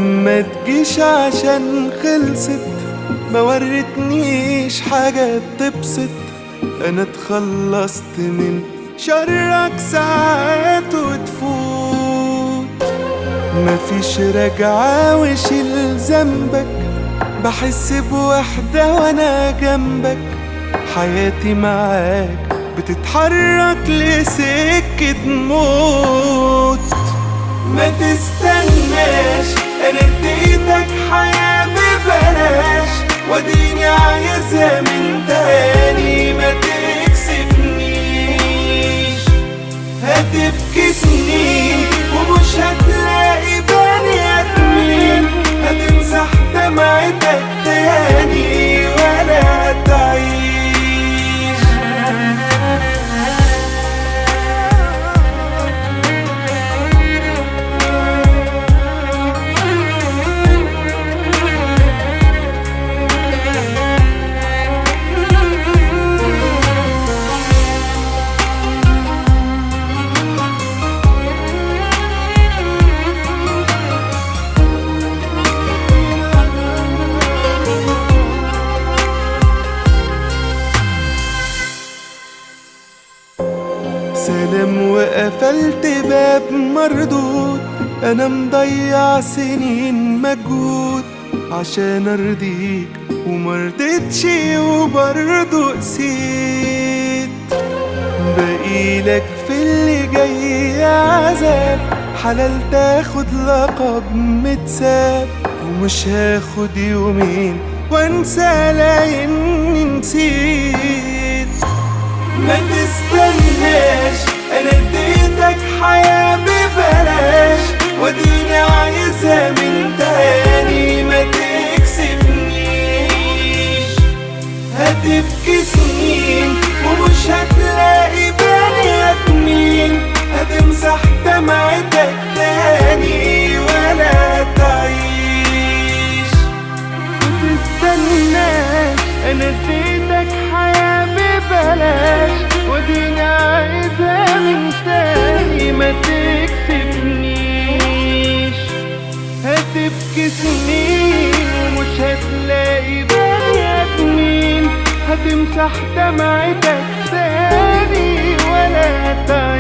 ولما تجيش عشان خلصت ما ورتنيش حاجة تبسط انا اتخلصت من شرك ساعات وتفوت مفيش رجعة وشيل ذنبك بحس بوحدة وانا جنبك حياتي معاك بتتحرك لسكة موت ما تستناش انا اديتك حياة ببلاش وديني عايزها من تاني ما تكسفنيش هتبكي سنين ومش هتلاقي بني ادمين هتمسح دمعتك تاني ولا هتعيش سلام وقفلت باب مردود انا مضيع سنين مجهود عشان ارضيك ومرضتش وبرضه قسيت بقيلك في اللي جاي عذاب حلال تاخد لقب متساب ومش هاخد يومين وانسى لا اني نسيت ما تستناش انا اديتك حياة ببلاش وديني عايزها من تاني ما تكسفنيش هتبكي سنين ومش هتلاقي بني ادمين هتمسح دمعتك تاني ولا تعيش تستناش انا اديتك حياة ببلاش وديني عايزها من تاني ما تكسبنيش هتبكي سنين ومش هتلاقي بني ادمين هتمسح دمعتك تاني ولا تعيش